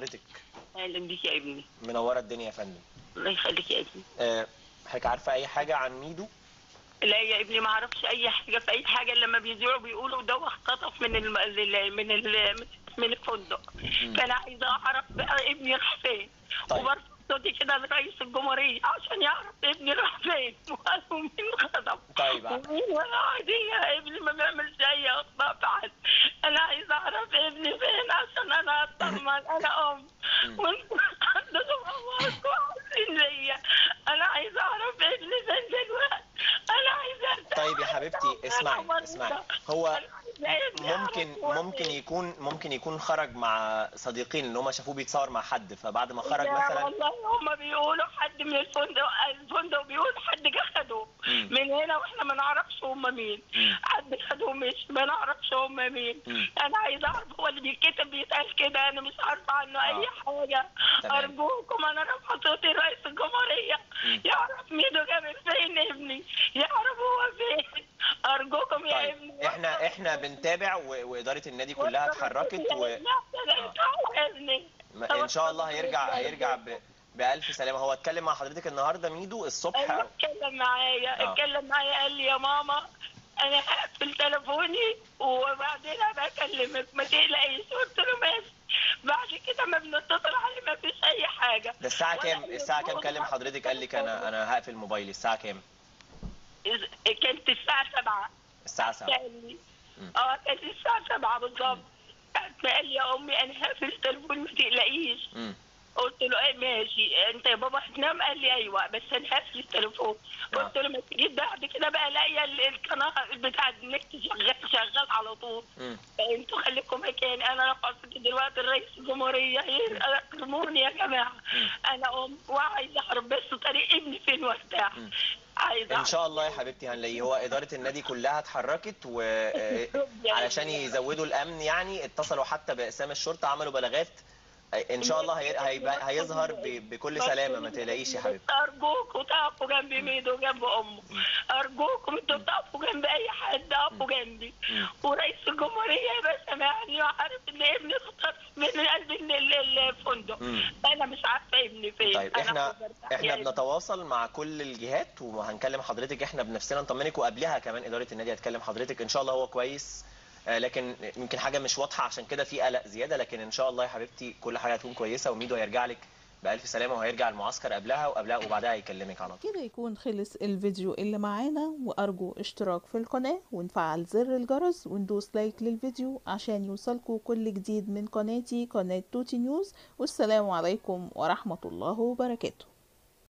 حضرتك اهلا بيك يا ابني منوره الدنيا يا فندم الله يخليك يا ابني آه، حضرتك عارفه اي حاجه عن ميدو لا يا ابني ما اعرفش اي حاجه في اي حاجه إلا لما بيذيعوا بيقولوا ده اختطف من الم... ال- من ال... من الفندق فانا عايزه اعرف بقى ابني راح فين طيب. وبرضه صوتي كده لرئيس الجمهوريه عشان يعرف ابني راح فين وقالوا مين خطف طيب. ومين ولا عادية ابني ما بيعملش اي اخطاء في حد انا عايزه اعرف ابني فين عشان انا اطمن انا ام وانتوا عندكم اموال كويسين ليا انا عايزه اعرف ابني فين دلوقتي انا عايزه أرتاح. طيب يا حبيبتي اسمعي أنا اسمعي مريضة. هو أنا عايزة ابني ممكن أعرف هو ممكن فين. يكون ممكن يكون خرج مع صديقين اللي هم شافوه بيتصور مع حد فبعد ما خرج لا مثلا والله هم بيقولوا حد من الفندق الفندق بيقول حد جه خده مم. من هنا واحنا ما نعرفش هم مين مم. حد خده مش ما نعرفش هم مين مم. انا عايزه اعرف هو اللي بيتكتب بيتقال كده انا مش عارفه عنه اي آه. حاجه تمام. ارجوكم انا رافعه صوتي رئيس الجمهوريه مم. يعرف ميدو جاب فين ابني يعرف هو فين ارجوكم يا طيب ابني احنا احنا بنتابع و- واداره النادي كلها اتحركت و ما- ان شاء الله هيرجع هيرجع ب... بألف سلامة هو اتكلم مع حضرتك النهارده ميدو ايوه الصبح اتكلم معايا آه. اتكلم معايا قال لي يا ماما انا هقفل تليفوني وبعدين ابقى اكلمك ما تقلقيش قلت له ماشي بعد كده ما بنتصل عليه ما فيش اي حاجه ده الساعة كام ولا الساعة كام يقول كلم لك حضرتك قال لك انا انا هقفل موبايلي الساعة كام كانت الساعه 7 الساعة 7 قال لي مم. اه كانت الساعه 7 بالظبط قال لي يا امي انا هقفل التليفون ما تقلقيش امم قلت له ايه ماشي انت يا بابا هتنام قال لي ايوه بس انا هقفل التليفون قلت له ما تجيب بعد كده بقى الاقي ال- القناه بتاع النت شغال شغال على طول امم انتوا خليكم مكاني انا رافعه صوتي دلوقتي الرئيس الجمهوريه يكرموني يا جماعه انا ام وعايزه اعرف بس طريق ابني فين وارتاح عايزه ان أعرف. شاء الله يا حبيبتي هنلاقيه هو اداره النادي كلها اتحركت و آه، علشان يزودوا الامن يعني اتصلوا حتى باقسام الشرطه عملوا بلاغات آه، ان شاء الله هي... هيبقى- هيظهر ب... بكل سلامه ما تقلقيش يا حبيبتي ارجوكم تقفوا جنب ميدو وجنب امه ارجوكم انتوا بتقفوا جنب اي حد اقفوا جنبي ورئيس الجمهوريه يبقى سامعني وعارف ان ابني خطر من قلب ال- ال- الفندق مم. انا مش عارفه ابني فين طيب أنا احنا عايزة أرتاح يا احنا ابني. بنتواصل مع كل الجهات وهنكلم حضرتك احنا بنفسنا نطمنك وقبلها كمان اداره النادي هتكلم حضرتك ان شاء الله هو كويس آه، لكن يمكن حاجه مش واضحه عشان كده في قلق زياده لكن ان شاء الله يا حبيبتي كل حاجه هتكون كويسه وميدو هيرجع لك بالف سلامه وهيرجع المعسكر قبلها وقبلها وبعدها هيكلمك على طول كده يكون خلص الفيديو اللي معانا وأرجو اشتراك في القناة ونفعل زر الجرس وندوس لايك للفيديو عشان يوصلكوا كل جديد من قناتي قناة توتي نيوز والسلام عليكم ورحمة الله وبركاته